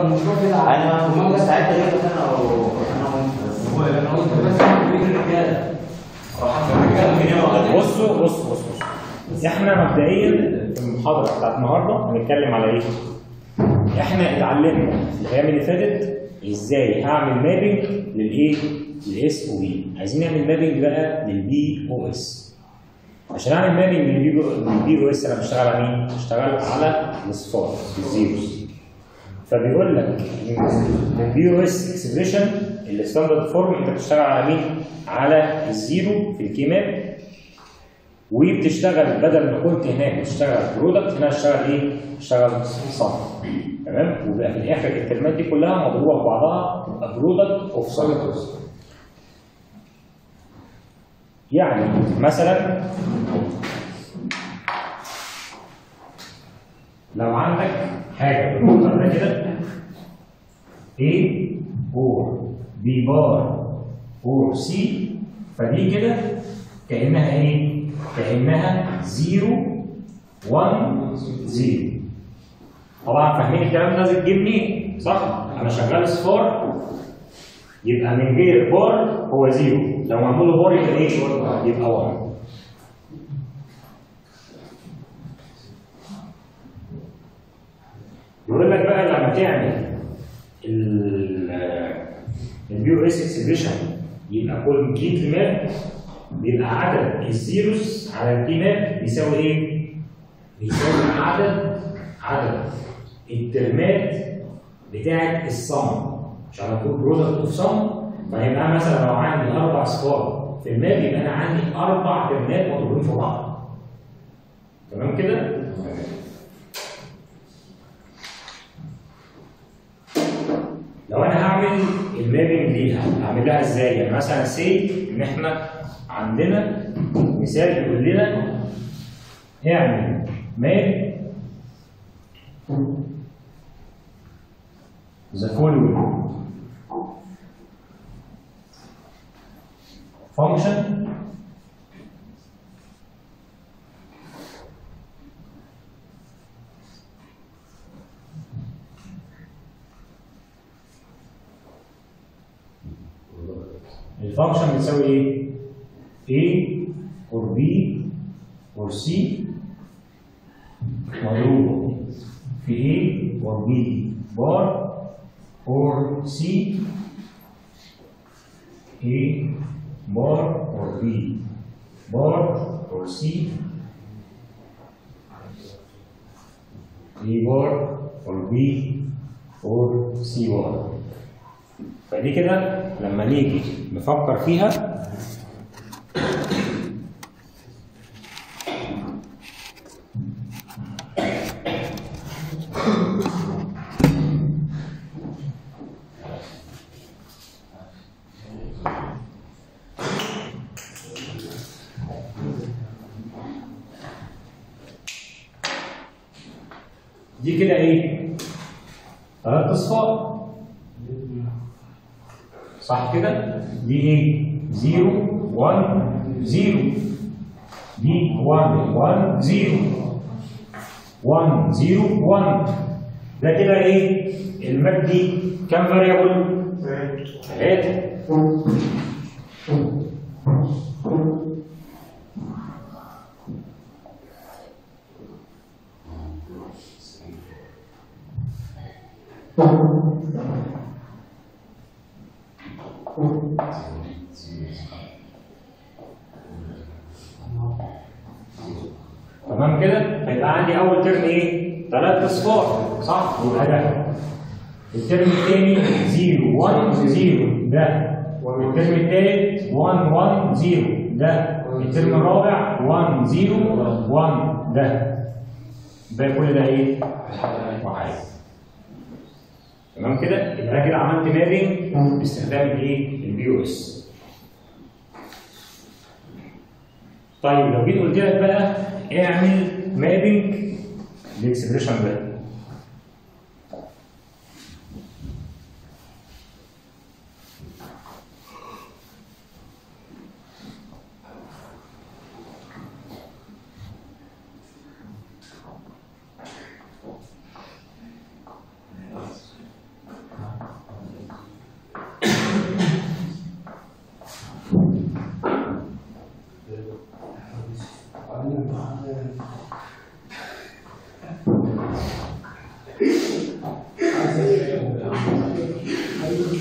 المشروع كده انا مستعد اجيب انا و انا وانت بس هو انا قلت بس بين الرجاله بصوا بصوا بصوا بصوا احنا مبدئيا في المحاضره بتاعت النهارده هنتكلم على ايه؟ احنا اتعلمنا الايام اللي فاتت ازاي هعمل مابنج للايه؟ للاس او بي عايزين نعمل مابنج بقى للبي او اس عشان اعمل مابنج للبي او اس انا بشتغل على مين؟ بشتغل على الاصفار الزيروز فبيقول لك البي او اس اكسبريشن الستاندرد فورم انت بتشتغل على مين؟ على الزيرو في الكي ماب وبتشتغل بدل ما كنت هناك بتشتغل برودكت هنا اشتغل ايه؟ اشتغل صم تمام؟ وبقى في الاخر الكلمات دي كلها مضروبه في بعضها تبقى برودكت اوف صم يعني مثلا لو عندك حاجه بالمنظر ده كده A or B بار or C فدي كده كأنها ايه؟ كأنها 0 1 0 طبعا فاهمين الكلام ده لازم تجيب منين؟ صح؟ انا شغال صفار يبقى من غير بار هو 0 لو معمول له بار يبقى ايه؟ يبقى 1 يقول لك بقى لما تعمل البي او اس اكسبريشن يبقى كومبليت ماب بيبقى عدد الزيروز على البي ماب بيساوي ايه؟ بيساوي عدد عدد الترمات بتاعت الصم عشان اكون برودكت اوف صم فيبقى مثلا لو عندي اربع صفار في الماب يبقى انا عندي اربع ترمات مضروبين في بعض تمام كده؟ لو انا هعمل المابنج ليها هعمل لها ازاي؟ يعني مثلا سي ان احنا عندنا مثال يقول لنا اعمل ماب the following function الفانكشن بتساوي ايه؟ A or B or C مضروبة في A or B بار or C A بار or B بار or C A بار or B or C بار فدي كده لما نيجي نفكر فيها دي كده ايه؟ ثلاث اصفار صح كده؟ دي ايه؟ 0 1 0 دي 1 1 0 1 0 1 ده كده ايه؟ الماب دي كام فاريبل؟ ثلاثة تمام كده؟ هيبقى عندي أول ترم إيه؟ ثلاث أصفار صح؟ يبقى ده الترم الثاني 0 1 0 ده والترم الثالث 1 1 0 ده الترم الرابع 1 0 1 ده ده كل ده ايه؟ وعايز تمام كده؟ يبقى أنا كده عملت مابنج باستخدام الايه؟ البي او اس طيب لو جيت قلت لك بقى اعمل مابنج للاكسبريشن ده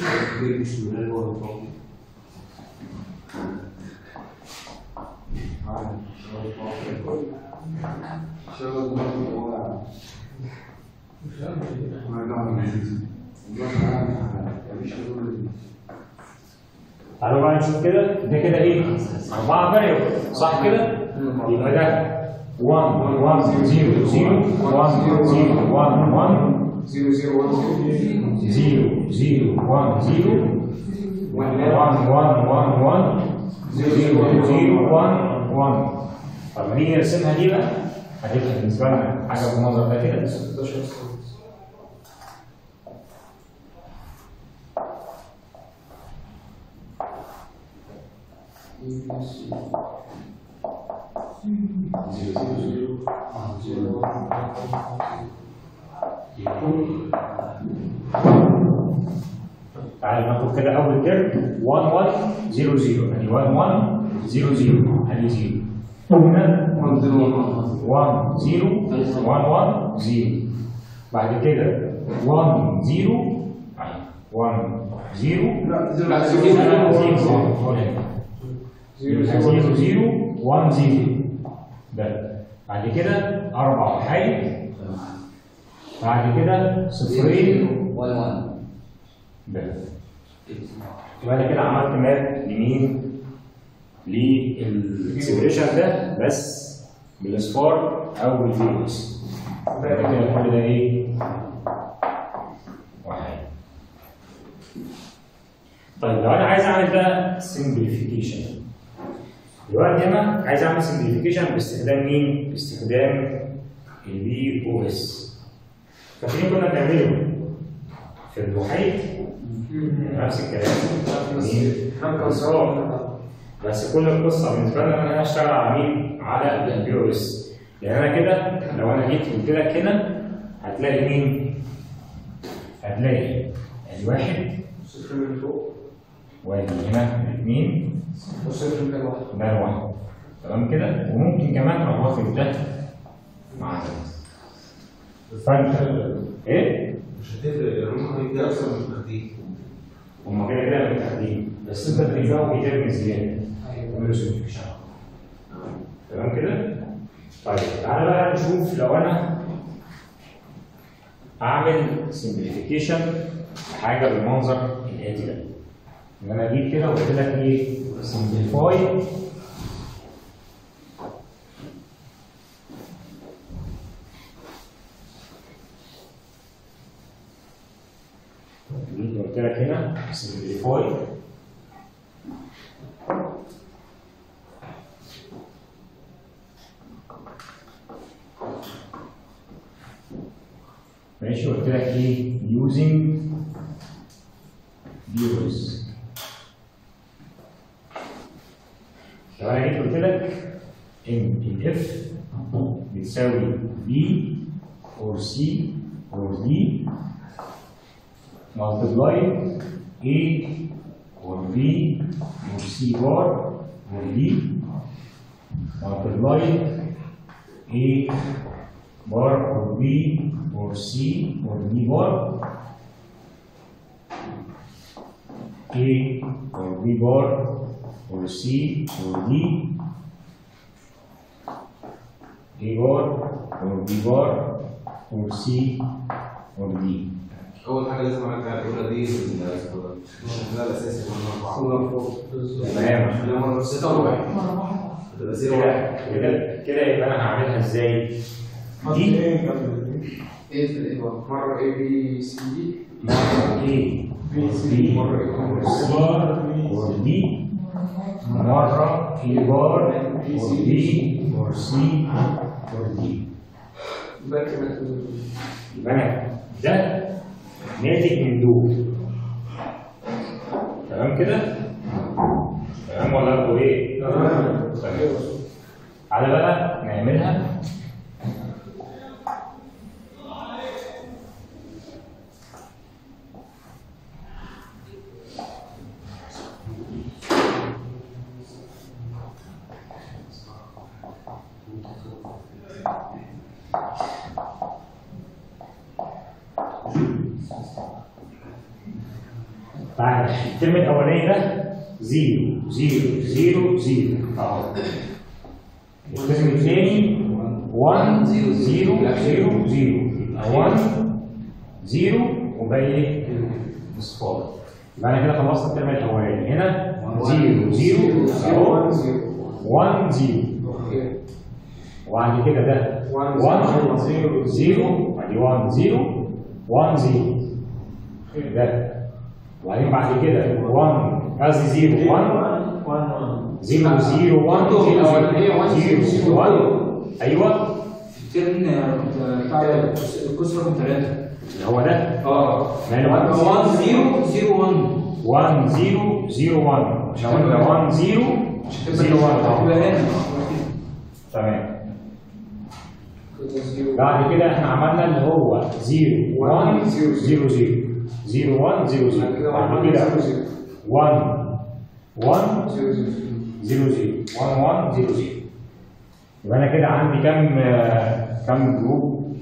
تعالوا بقى نشوف كده ده كده ايه؟ أربعة فاريبل صح كده؟ يبقى ده 1 1 0 0 1 0 1 1 زيرو زيرو وان زيرو 0 0 1 0 1 1 1 1 0 0 1 1 طب ما نيجي نرسمها دي بقى هتبقى بالنسبة لنا حاجة بالمنظر ده كده 16 تعالى ناخد كده أول ترم 1 1 0 0 يعني 1 1 0 0 يعني 0 هنا 1 0 1 1 0 بعد كده 1 0 1 0 لا زيرو لا زيرو 0 زيرو 0 زيرو 0 0 1 0 ده بعد كده أربع وحيد بعد كده صفرين 1 1 ده يبقى انا كده عملت ماب لمين؟ للاكسبريشن ده بس بالاصفار او بالفيروس يبقى كده كل ده ايه؟ واحد طيب لو انا عايز اعمل بقى سمبليفيكيشن دلوقتي انا عايز اعمل سمبليفيكيشن باستخدام مين؟ باستخدام البي او اس فاكرين كنا بنعمله في المحيط نفس الكلام مين؟ بس كل القصه بالنسبه لنا ان انا هشتغل على مين؟ على البي او اس يعني انا كده لو انا جيت قلت لك هنا هتلاقي مين؟ هتلاقي ادي واحد صفر من فوق وادي هنا اثنين وصفر من واحد ده الواحد تمام كده وممكن كمان اروح واخد ده مع ده فانت ايه؟ مش هتفرق ممكن يبدا اصلا مش تخدير هما كده كده بالتحديد بس انت بتزود ايه زياده تعمله simplification. تمام كده؟ طيب تعالى بقى نشوف لو انا اعمل سمبليفيكيشن حاجه بالمنظر الاتي ده ان انا اجيب كده وقلت لك ايه؟ سمبليفاي جيت قلت لك هنا سمبليفاي ماشي قلت لك ايه using views لو انا جيت قلت لك ان الاف بتساوي b or c or d multiply a or b or c bar or d multiply a bar or b or c or d bar a or b bar or c or d a bar or b bar or c or d اول حاجه لازم ارجع الاولى دي لل- ده الاساسي من صفر اربعه من فوق تمام لما بصيت اول واحد تبقى زيرو كده واحد كده كده يبقى انا هعملها ازاي؟ دي ايه في الايه بقى؟ مره اي بي سي دي مرة A B or C or D مرة A bar or B or C or D باقي من يبقى أنا ده ناتج من دول تمام كده؟ تمام ولا انتوا ايه؟ تمام. تمام تعالى بقى نعملها تعالى الترم الاولاني ده زيرو زيرو زيرو زيرو اهو الترم الثاني 1 0 0 0 0 يبقى 1 0 وباقي ايه؟ اصفار يبقى انا كده خلصت الترم الاولاني هنا 0 0 0 1 0 اوكي وبعد كده ده 1 1 0 0 بعد 1 0 1 0 ده وبعدين بعد كده 1 قصدي 0 1 0 0 1 0 0 1 ايوه الترم بتاع الكوس رقم 3 اللي هو ده اه ماله 1 0 0 1 1 0 0 1 عشان قلنا 1 0 0 1 اهو يبقى هنا تمام بعد كده احنا عملنا اللي هو 0 1 0 0 0 1 0 0 بعد كده 1 1 0 0 1 1 0 0 يبقى انا كده عندي كام آه، كام جروب؟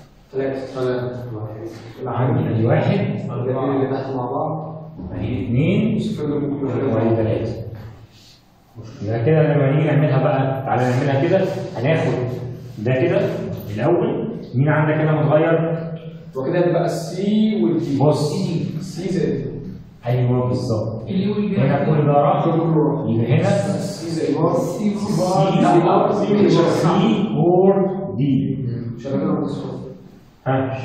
عندي ادي واحد اللي تحت مع بعض ادي اثنين صفر ممكن وادي ثلاثة يبقى كده لما نيجي نعملها بقى تعالى نعملها كده هناخد ده كده الاول مين عندك هنا متغير؟ وكده هتبقى السي والدي بص سي زائد ايوه بالظبط اللي هو اللي هنا كل ده راح يبقى هنا سي زائد بار سي سي سي اور دي شغالين على الصفر ها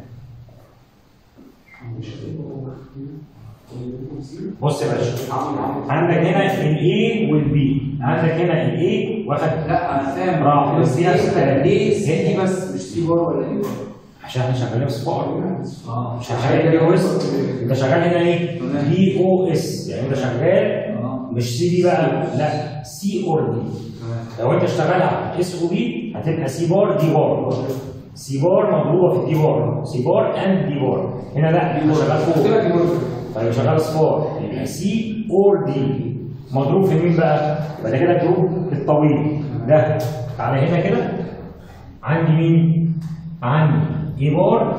بص يا باشا عندك هنا الاي والبي عندك هنا الاي واخد لا انا فاهم راح بس بس نفس الكلام ليه سي دي بس مش سي بار ولا ايه بار؟ عشان احنا شغالين في سبار اه مش شغال بي او اس انت شغال هنا ايه؟ بي او اس يعني انت شغال اه مش سي دي بقى لا سي اور دي لو انت اشتغلها اس او بي هتبقى سي بار دي بار سي بار مضروبه في دي بار سي بار اند دي بار هنا لا انت شغال فوق طيب شغال صفار يبقى سي اور دي مضروب في مين بقى؟ يبقى ده كده الجروب الطويل ده تعالى هنا كده عندي مين؟ عندي اي بار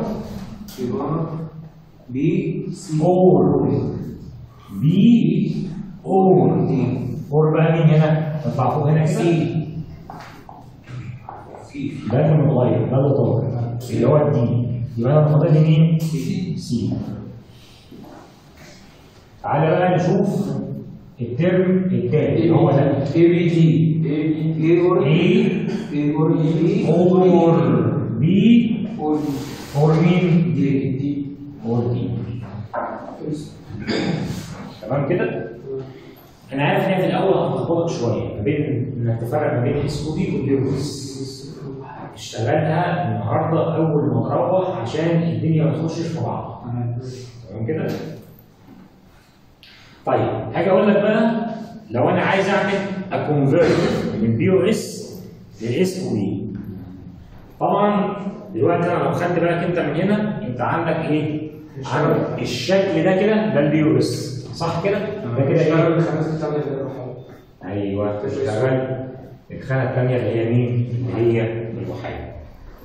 بي سي اور بي اور دي اور بقى مين هنا؟ نطلع فوق هنا كده سي ده اللي متغير ده اللي طالع اللي هو الدي يبقى انا فاضل لي مين؟ سي تعالى بقى نشوف الترم التاني اللي هو ده اي بي دي اي اور A اي اور اي اور بي اور اور مين؟ دي دي اور دي تمام كده؟ انا عارف ان هي في الاول هتلخبطك شويه ما بين انك تفرق ما بين اس او بي والبيوز اشتغلها النهارده اول ما تروح عشان الدنيا ما تخشش في بعض تمام كده؟ طيب حاجه اقول لك بقى لو انا عايز اعمل اكونفيرت من بي او اس لاس او بي طبعا دلوقتي انا لو خدت بالك انت من هنا انت عندك ايه؟ عندك الشكل ده كده ده البي او اس صح كده؟ ده كده ايه؟ اشتغل الخمس الثانية اللي بحاول ايوه تشتغل الخانه الثانيه اللي هي مين؟ اللي هي الوحيد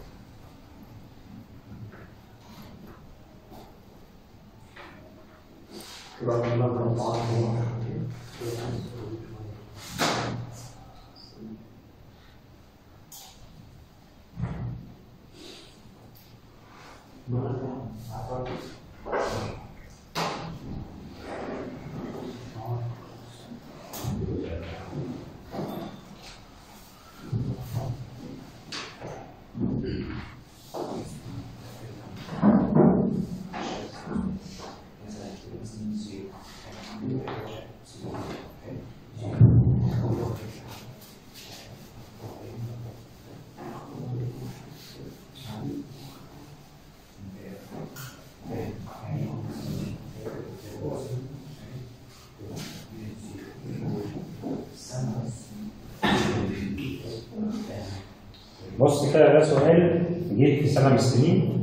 بص كده ده سؤال جه في سنه من السنين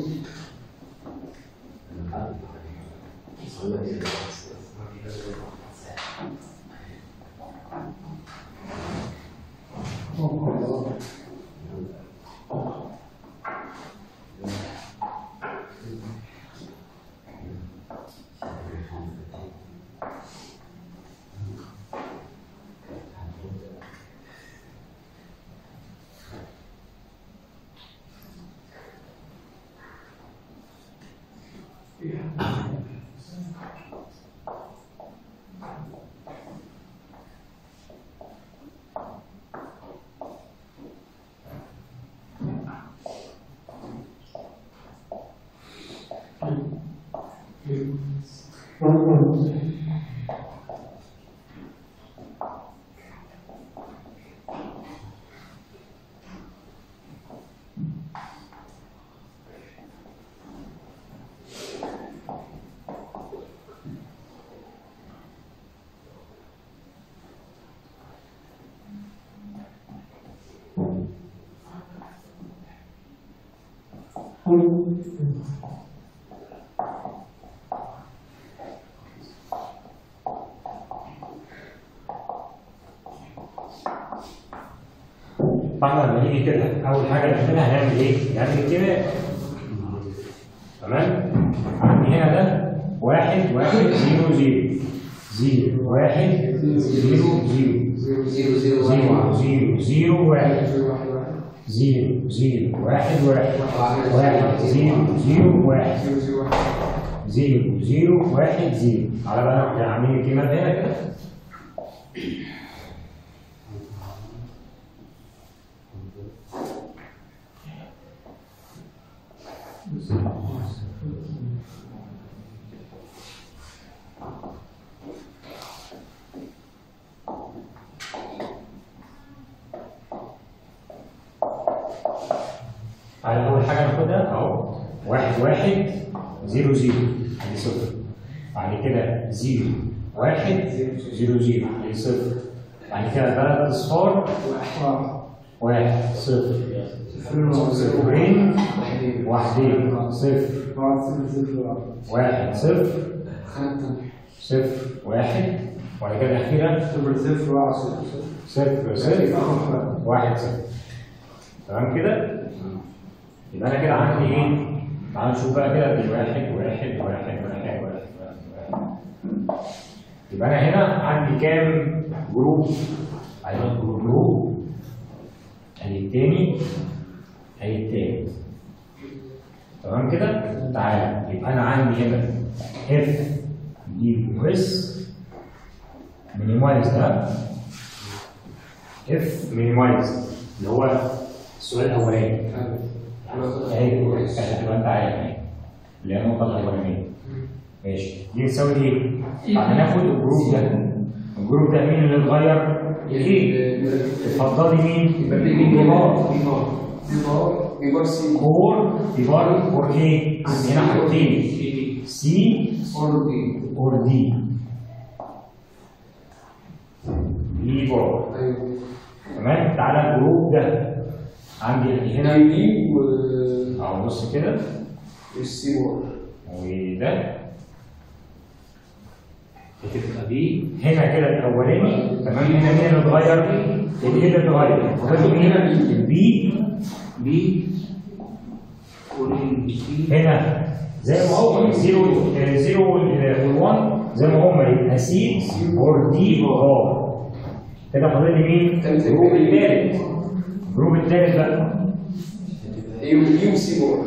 طبعا لما نيجي كده اول حاجه نعملها هنعمل ايه؟ نعمل الكمال تمام؟ عندي هنا ده واحد واحد زيرو زيرو زيرو واحد زيرو زيرو زيرو زيرو زيرو زيرو زيرو زيرو واحد زيرو واحد واحد زيرو زيرو واحد واحد واحد زيرو زيرو واحد زيرو زيرو واحد زيرو زيرو واحد زيرو على بقى احنا عاملين الكلمات هنا كده على اول حاجه ناخدها اهو واحد واحد زيرو زيرو ادي صفر بعد كده زيرو واحد زيرو زيرو ادي صفر بعد كده ثلاث اصفار واحد صفر صفرين واحدين صفر واحد صفر خانة صفر واحد وبعد كده اخيرا صفر صفر واحد صفر صفر صفر واحد صفر تمام كده؟ يبقى انا كده عندي ايه؟ تعال نشوف بقى كده دي واحد واحد واحد واحد واحد واحد واحد يبقى انا هنا عندي كام جروب؟ ايوه جروب ادي التاني ادي التالت تمام كده؟ تعالى يبقى انا عندي هنا اف دي اس مينيمايز ده اف مينيمايز اللي هو السؤال الاولاني اهي عشان تبقى انت عارف اهي اللي هي النقطه الاولانيه ماشي دي تساوي ايه؟ هناخد الجروب ده الجروب ده مين اللي اتغير؟ الايه؟ اتفضلي مين؟ بيبار بيبار بيبار بيبار سي كور يبار كور ايه؟ عندي هنا حاجتين سي اور دي اور دي دي بار ايوه تمام تعالى الجروب ده عندي هنا هنا بي و اهو بص كده والسي بار وده بتبقى بي هنا كده الاولاني تمام هنا مين اللي اتغير؟ الايه اللي اتغير؟ فاكر مين؟ البي بي هنا زي ما هو الزيرو الزيرو وال1 زي ما هما يبقى سي اور دي ار كده فاضل لي مين؟ الجروب الثالث الجروب الثالث بقى اي وبي وسي بار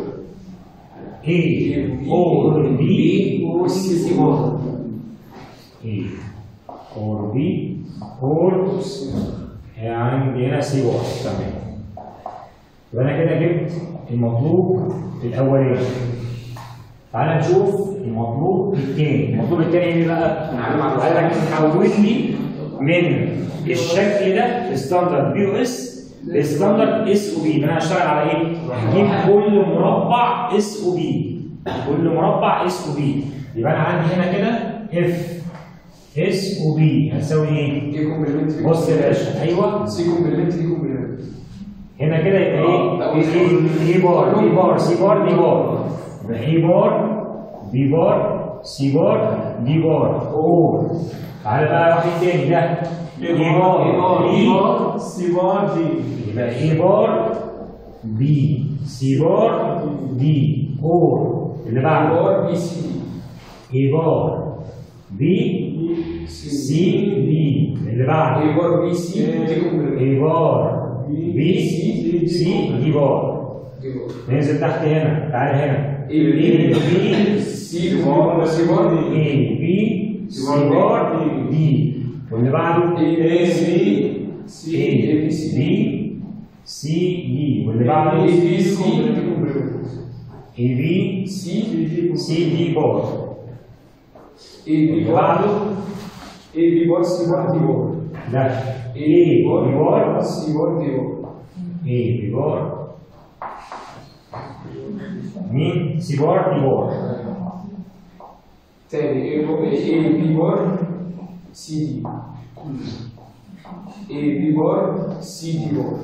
اي اور بي والسي سي بار اي اور بي اور عندي هنا سي واحد تمام يبقى انا كده جبت المطلوب الاولاني تعالى نشوف المطلوب الثاني المطلوب الثاني ايه بقى؟ قال لك حول لي من الشكل ده ستاندرد بي او اس لستاندرد اس او بي انا هشتغل على ايه؟ هجيب كل مربع اس او بي كل مربع اس او بي يبقى انا عندي هنا كده اف اس او بي هتساوي ايه؟ اي كومبلمنت بص يا باشا ايوه سي كومبلمنت دي كومبلمنت هنا كده يبقى ايه؟ ايه بار بي بار سي بار دي بار يبقى ايه بار بي بار سي بار دي بار اور تعالى بقى واحد تاني ده ايه بار بي سي بار دي يبقى ايه بار بي سي بار دي اور اللي بعده بار بي سي ايه بار بي سي دي اللي بعده اي بار بي سي دي كومبلمنت ايه بار بي سي دي بار ننزل تحت هنا تعالى هنا اي ايه بي بي سي بار سي بار ايه بي سي بار دي واللي بعده اي سي ايه بي سي دي واللي بعده اي بي سي دي كومبلمنت ايه بي سي سي دي بار اي بي واللي بار بعده اي بي بار سي بار دي بار ده ايه بي بار سي بار دي بار ايه بي بار مين سي بار دي بار تاني اي بار اي بي بار سي دي اي بي بار سي دي بار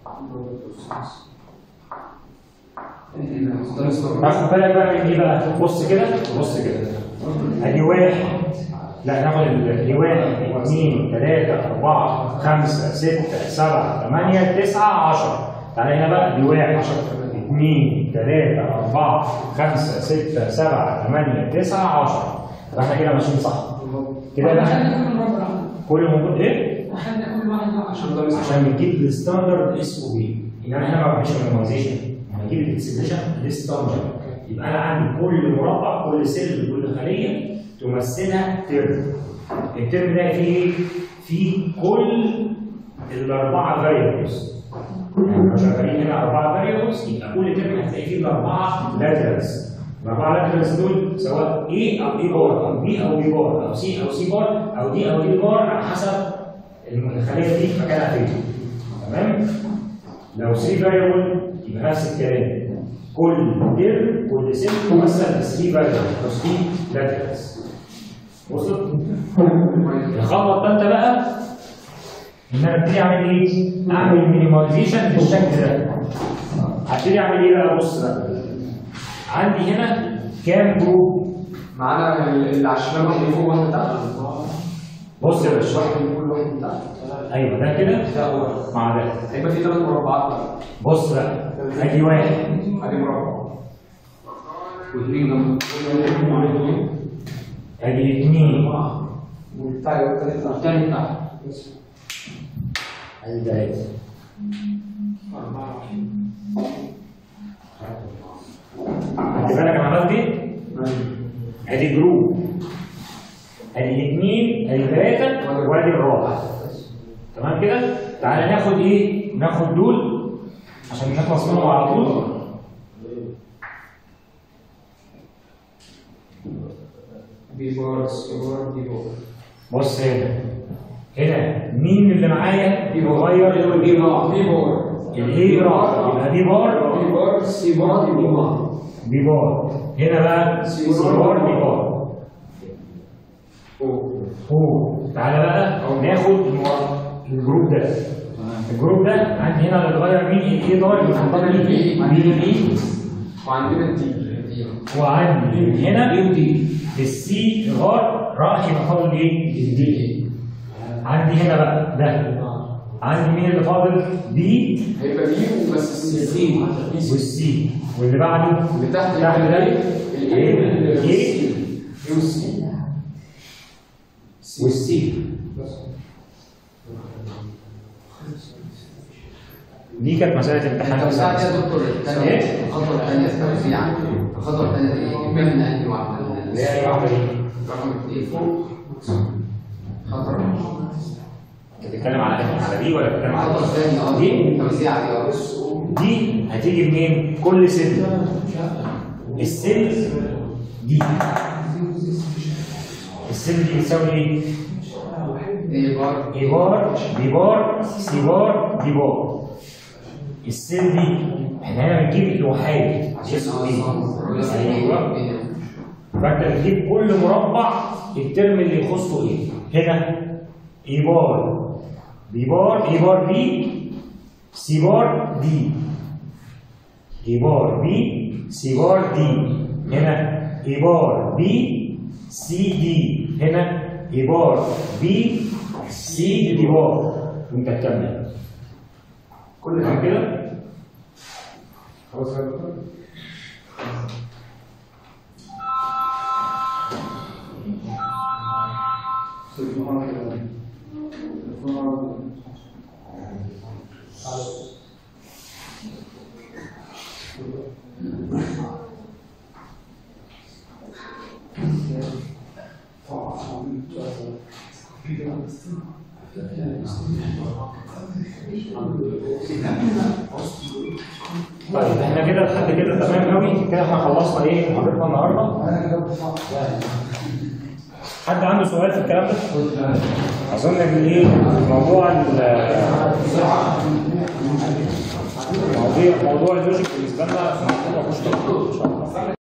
تاخد بالك بقى من ايه بقى؟ بص كده بص كده ادي واحد لا ناخد ال- ادي واحد اثنين ثلاثة أربعة خمسة ستة سبعة ثمانية تسعة عشرة تعالى هنا بقى دي واحد اثنين ثلاثة أربعة خمسة ستة سبعة ثمانية تسعة عشرة طب احنا كده ماشيين صح كده بقى اخدنا كل مربع كل موجود ايه؟ اخدنا كل واحد له عشان عشان بنجيب الستاندرد اس او بي يعني احنا ما بنعملش ميمورايزيشن احنا بنجيب الاكسبريشن الستاندرد يبقى انا عندي كل مربع كل سيل كل خليه تمثلها ترم الترم ده فيه ايه؟ فيه كل الاربعه فاريبلز يعني لو شغالين هنا اربعه فاريبلز يبقى كل ترم هتلاقي فيه الاربعه لاترالز الاربعه لاترالز دول سواء A او A بار او B او B بار او C او C بار او D او D بار على حسب الخليه دي مكانها فين تمام لو 3 فاريبل يبقى نفس الكلام كل ترم كل سيل تمثل ب 3 فاريبل او 3 لاترالز وصلت؟ الخطوه الثالثه بقى ان انا ابتدي اعمل ايه؟ اعمل مينيمايزيشن بالشكل ده هبتدي اعمل ايه بقى؟ بص بقى عندي هنا كام جروب؟ معانا اللي على الشمال واحد فوق واحد تحت بص يا باشا واحد من كل واحد من تحت ايوه ده كده ده هو مع ده هيبقى في ثلاث مربعات بقى بص بقى ادي واحد ادي مربع واثنين جنب واثنين ادي اثنين والتاني والتالت والتاني تحت ادي ثلاثه خدت بالك انا عملت ايه؟ ادي جروب ادي اثنين ادي ثلاثه وادي الرابع تمام كده؟ تعالى ناخد ايه؟ ناخد دول عشان نخلص منهم على طول بي بار سي بار دي بار بص هنا هنا مين اللي معايا دي بار بيغير دي بار دي بار الايه راح يبقى دي بار دي بار سي بار دي بار دي بار هنا بقى سي بار دي بار فوق فوق تعالى بقى ناخد المر- الجروب ده الجروب ده عندي هنا اللي اتغير مين الايه دار اللي فضل لي مين دي وعندنا دي وعندي هنا السي غار راح يبقى فاضل ايه؟ الدي عندي هنا بقى ده عندي مين اللي فاضل؟ بي هيبقى بي وبس السي والسي واللي بعده اللي تحت تحت ده الايه ايه والسي والسي والسي دي كانت مسألة امتحان طب ساعة يا دكتور إيه؟ الثانية الخطوة الثانية التوزيع الخطوة الثانية دي جبنا من أنهي واحدة؟ اللي هي أي واحدة دي رقم اثنين فوق خطوة رقم انت بتتكلم على على دي ولا بتتكلم على الخطوة الثانية اه دي التوزيع دي اه دي هتيجي منين؟ كل سن السن دي السن دي بتساوي ايه؟ ايه بار اي بار بي بار سي بار دي بار السن دي احنا هنا بنجيب الوحيد اسمه ايه؟ ايوه فانت بتجيب كل مربع الترم اللي يخصه ايه؟ هنا اي بار بي بار اي بار بي سي بار دي اي بار بي سي بار دي هنا اي بار بي سي دي هنا اي بار بي سي دي بار وانت تكمل كل تمام ده كده؟ خلاص يا دكتور طيب احنا كده لحد كده تمام قوي كده احنا خلصنا ايه محاضرتنا النهارده حد عنده سؤال في الكلام ده؟ اظن ان ايه موضوع ال- موضوع موضوع اللوجيك بالنسبه لنا موضوع مش ان شاء الله